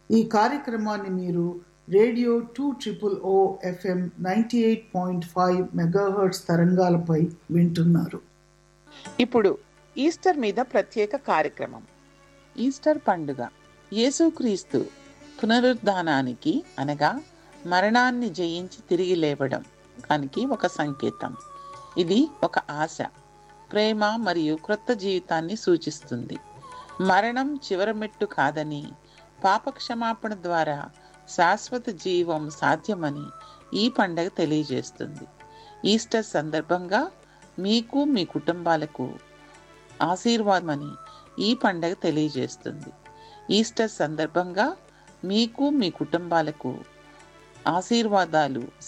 ఈ కార్యక్రమాన్ని మీరు radio two triple O FM ninety eight point five megahertz తరంగాలపై వింటున్నారు ఇప్పుడు ఈస్టర్ మీద ప్రత్యేక కార్యక్రమం ఈస్టర్ పండుగ యేసుక్రీస్తు పునరుద్ధానానికి అనగా మరణాన్ని జయించి తిరిగి లేవడం దానికి ఒక సంకేతం ఇది ఒక ఆశ ప్రేమ మరియు క్రొత్త జీవితాన్ని సూచిస్తుంది మరణం చివరి మెట్టు కాదని పాప క్షమాపణ ద్వారా శాశ్వత జీవం సాధ్యమని ఈ పండగ తెలియజేస్తుంది ఈస్టర్ సందర్భంగా మీకు మీ కుటుంబాలకు ఆశీర్వాదమని ఈ పండగ తెలియజేస్తుంది ఈస్టర్ సందర్భంగా మీకు మీ కుటుంబాలకు ఆశీర్వాదాలు